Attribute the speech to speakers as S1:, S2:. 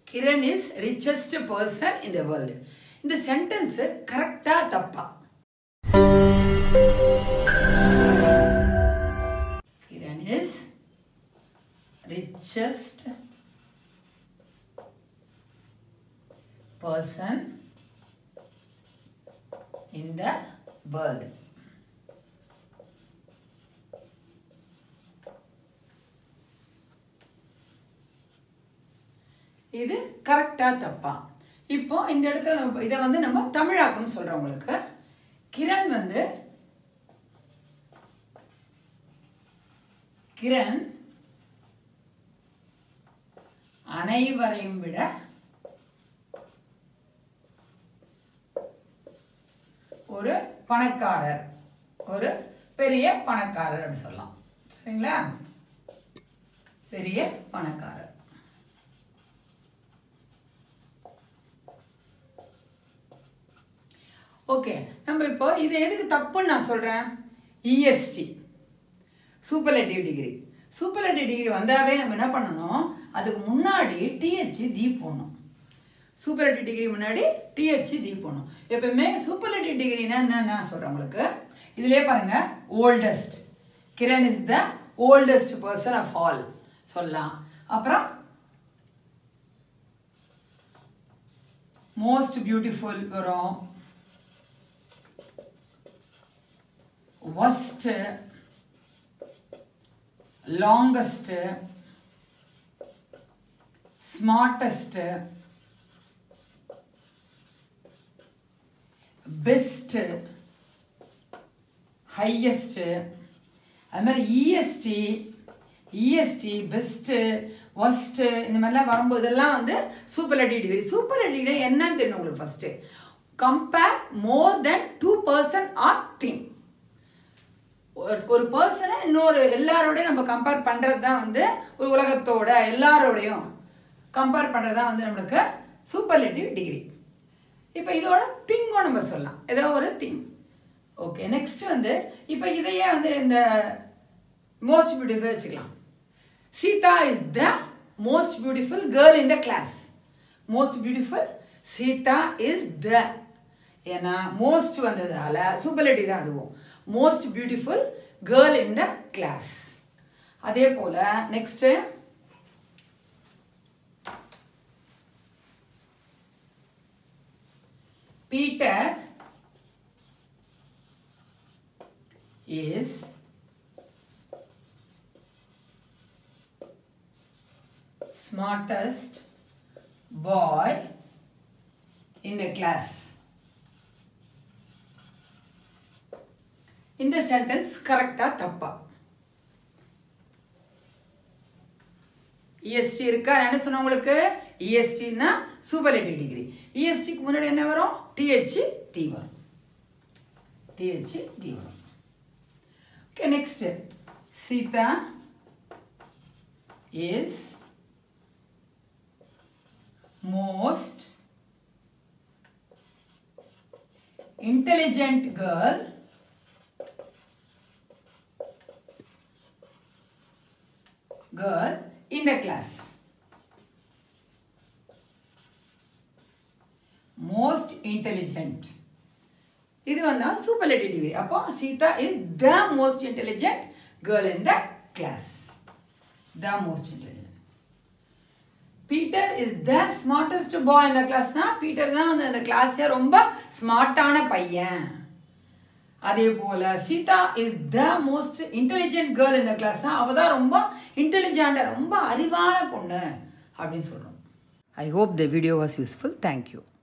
S1: Kiran is richest person in the world இந்த sentence கரெக்டா தப்பா Kiran is richest person in the world இது கரெக்டா தப்பா இப்போ இந்த இடத்துல நம்ம இதை வந்து நம்ம தமிழாக்கம் சொல்றோம் உங்களுக்கு கிரண் வந்து கிரண் அனைவரையும் விட ஒரு பணக்காரர் ஒரு பெரிய பணக்காரர் அப்படின்னு சொல்லலாம் சரிங்களா பெரிய பணக்காரர் ஓகே நம்ம இப்போ இது எதுக்கு தப்புன்னு நான் சொல்கிறேன் EST superlative degree superlative degree வந்தாவே நம்ம என்ன பண்ணணும் அதுக்கு முன்னாடி டிஹெச் தி போடணும் சூப்பர்லேட்டிவ் டிகிரி முன்னாடி டிஹெச் தி போடணும் எப்பவுமே சூப்பர்லேட்டிவ் டிகிரினா என்ன நான் சொல்கிறேன் உங்களுக்கு இதுலேயே பாருங்க oldest Kiran is the oldest person of all சொல்லலாம் அப்புறம் மோஸ்ட் பியூட்டிஃபுல் வரும் worst longest smartest best highest அது மாதிரி இஎஸ்டி இஎஸ்டி பெஸ்ட்டு ஒஸ்ட்டு இந்த மாதிரிலாம் வரும்போது இதெல்லாம் வந்து சூப்பர்லேட்டிவ் டிகிரி சூப்பர்லேட்டிவ் என்னன்னு தெரியும் உங்களுக்கு first compare more then two person or thing ஒரு பர்சனை இன்னொரு எல்லாரோடையும் நம்ம கம்பேர் பண்ணுறது தான் வந்து ஒரு உலகத்தோட எல்லாரோடையும் கம்பேர் பண்ணுறது தான் வந்து நம்மளுக்கு சூப்பர்லேட்டிவ் டிகிரி இப்போ இதோட திங்கும் நம்ம சொல்லலாம் ஏதோ ஒரு திங் ஓகே நெக்ஸ்ட் வந்து இப்போ இதையே வந்து இந்த மோஸ்ட் பியூட்டிஃபுல் வச்சுக்கலாம் Sita is the most beautiful girl in the class most beautiful Sita is the ஏன்னா மோஸ்ட் வந்ததால சூப்பர்லேட்டிவ் தான் அதுவும் most beautiful girl in the class அதே போல next Peter is smartest boy in the class இந்த சென்டென்ஸ் கரெக்டா தப்பா இஎஸ்டி இருக்கா நான் என்ன சொன்னேன் உங்களுக்கு இஎஸ்டின்னா சூப்பர்லேட்டிவ் டிகிரி இஎஸ்டிக்கு முன்னாடி என்ன வரும் டிஹெச் டி வரும் டிஹெச் டி வரும் okay next Sita is most intelligent girl girl in the class most intelligent இது வந்து சூப்பர்லேட்டிவ் டிகிரி அப்போ Sita is the most intelligent girl in the class the most intelligent Peter is the smartest boy இந்த கிளாஸ்னா Peter தான் வந்து அந்த கிளாஸ்ல ரொம்ப ஸ்மார்ட்டான பையன் அதே போல Sita is the most intelligent girl இந்த கிளாஸ் அவ தான் ரொம்ப இன்டெலிஜென்ட் ரொம்ப அறிவான பொண்ணு அப்படின்னு சொல்றோம் I hope the video was useful thank you